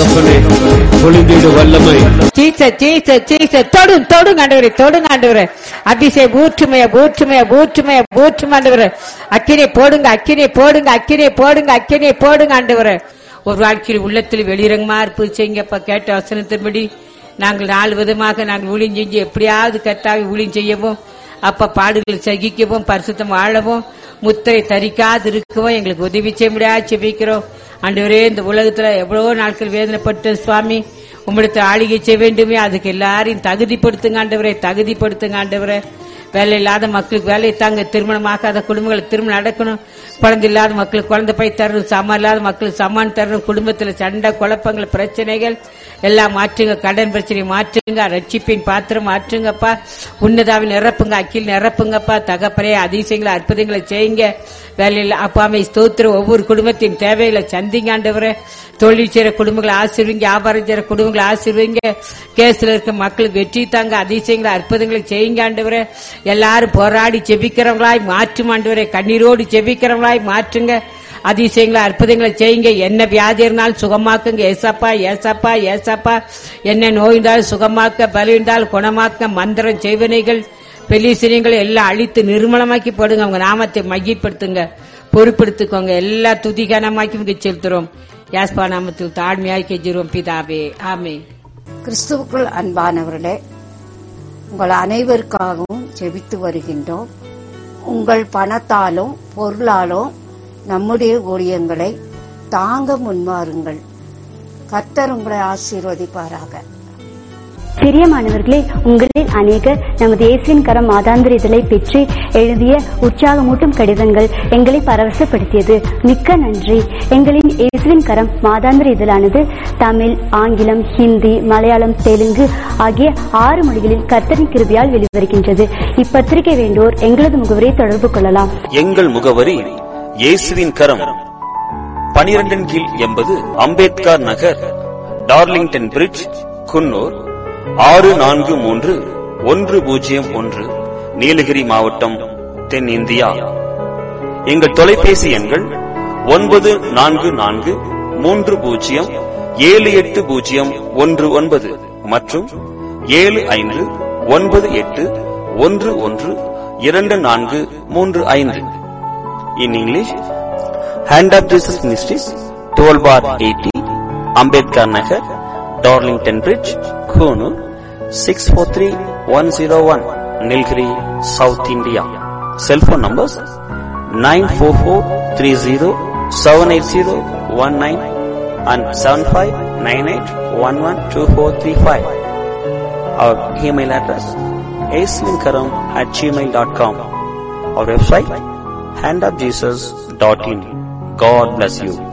தகப்பனே பொழிந்திடு வல்லமை Jesus Jesus Jesus தொடும் தொடுங்க ஆண்டவரே தொடுங்க ஆண்டவரே அபிஷேக் ஊற்றுமைய ஊற்றுமைய ஊற்றுமைய ஊற்றுமை ஆண்டவரே அக்கினை போடுங்க அக்கினை போடுங்க அக்கினை போடுங்க அக்கினை போடுங்க ஆண்டவரே ஒரு வாழ்க்கையில் உள்ளத்தில் வெளிரங்கமா இருப்பு செய்யுங்கப்பா கேட்ட வசனத்தின்படி நாங்கள் நாலு விதமாக நாங்கள் ஊழியம் செஞ்சு எப்படியாவது கத்தாவி ஊழியம் செய்யவும் அப்ப பாடுகளை சகிக்கவும் பரிசுத்தம் வாழவும் முத்திரை தரிக்காது இருக்கவும் எங்களுக்கு உதவி செய்ய முடியாது செபிக்கிறோம் ஆண்டவரே இந்த உலகத்துல எவ்வளவோ நாட்கள் வேதனைப்பட்டு சுவாமி உம்மிடத்தை ஆளுகை செய்ய வேண்டுமே அதுக்கு எல்லாரையும் தகுதிப்படுத்துங்க ஆண்டவரே தகுதிப்படுத்துங்க ஆண்டவரே வேலை இல்லாத மக்களுக்கு வேலை தாங்க திருமணமாகாத குடும்பங்களுக்கு திருமணம் நடக்கணும் குழந்தை இல்லாத மக்களுக்கு குழந்தை போய் தரணும் சாமான் இல்லாத மக்களுக்கு சாமான் தரணும் குடும்பத்துல சண்டை குழப்பங்கள் பிரச்சனைகள் எல்லாம் மாற்றுங்க கடன் பிரச்சனை மாற்றுங்க ரட்சிப்பின் பாத்திரம் மாற்றுங்கப்பா உன்னதாவின் நிரப்புங்க அக்கில் நிரப்புங்கப்பா தகப்பரே அதிசயங்களை அற்புதங்களை செய்யுங்க வேலையில் அப்பாமை ஸ்தோத்திர ஒவ்வொரு குடும்பத்தின் தேவைகளை சந்திங்க ஆண்டவரே தொழில் செய்யற குடும்பங்களை ஆசிர்வீங்க வியாபாரம் செய்யற குடும்பங்களை ஆசிர்வீங்க கேஸ்ல இருக்க மக்களுக்கு வெற்றி தாங்க அதிசயங்களை அற்புதங்களை செய்யுங்க ஆண்டவரே எல்லாரும் போராடி ஜெபிக்கிறவங்களாய் மாற்றும் ஆண்டவரே கண்ணீரோடு ஜெபிக்கிறவங்களாய் மாற்றுங்க அதிசயங்களை அற்புதங்களை செய்யுங்க என்ன வியாதி இருந்தாலும் சுகமாக்குங்க ஏசப்பா ஏசப்பா ஏசப்பா என்ன நோய் இருந்தாலும் சுகமாக்க பலி இருந்தாலும் குணமாக்க மந்திரம் செய்வனைகள் பெலிசிரியங்களை எல்லாம் அழித்து நிர்மலமாக்கி போடுங்க அவங்க நாமத்தை மையப்படுத்துங்க பொறுப்படுத்திக்கோங்க எல்லா துதிகனமாக்கி இங்க செலுத்துறோம் யாஸ்பா நாமத்தில் தாழ்மையாய் கெஞ்சிரும் பிதாவே ஆமே கிறிஸ்துவுக்குள் அன்பானவர்களே உங்கள் அனைவருக்காகவும் ஜெபித்து வருகின்றோம் உங்கள் பணத்தாலும் பொருளாலும் நம்முடைய ஊழியங்களை தாங்க முன்வாருங்கள் கர்த்தர் உங்களை ஆசீர்வதிப்பாராக பிரியமானவர்களே உங்களில் அநேகர் நமது இயேசுவின் கரம் மாதாந்திர இதழை பெற்று எழுதிய உற்சாகமூட்டும் கடிதங்கள் எங்களை பரவசப்படுத்தியது மிக்க நன்றி எங்களின் இயேசுவின் கரம் மாதாந்திர இதழானது தமிழ் ஆங்கிலம் ஹிந்தி மலையாளம் தெலுங்கு ஆகிய ஆறு மொழிகளில் கர்த்தரின் கிருபியால் வெளிவருகின்றது இப்பத்திரிகை வேண்டோர் எங்களது முகவரை தொடர்பு கொள்ளலாம் எங்கள் முகவரி இயேசுவின் கரம் பனிரெண்டின் கீழ் எண்பது அம்பேத்கர் நகர் டார்லிங்டன் பிரிட்ஜ் குன்னூர் ஆறு நான்கு மூன்று ஒன்று பூஜ்ஜியம் ஒன்று நீலகிரி மாவட்டம் தென்னிந்தியா எங்கள் தொலைபேசி எண்கள் ஒன்பது நான்கு நான்கு மூன்று பூஜ்ஜியம் ஏழு எட்டு பூஜ்ஜியம் ஒன்று ஒன்பது மற்றும் ஏழு ஐந்து ஒன்பது எட்டு ஒன்று ஒன்று இரண்டு நான்கு மூன்று ஐந்து in English hand of Jesus ministries twelve bar eighty Ambedkar Nagar Darlington Bridge Coonoor six four three one zero one Nilgiri South India cellphone numbers nine four four three zero seven eight zero one nine and seven five nine eight one one two four three five our email address ஏஸ்லின்கரம் at Gmail dot com our website handofjesus.in. God bless you.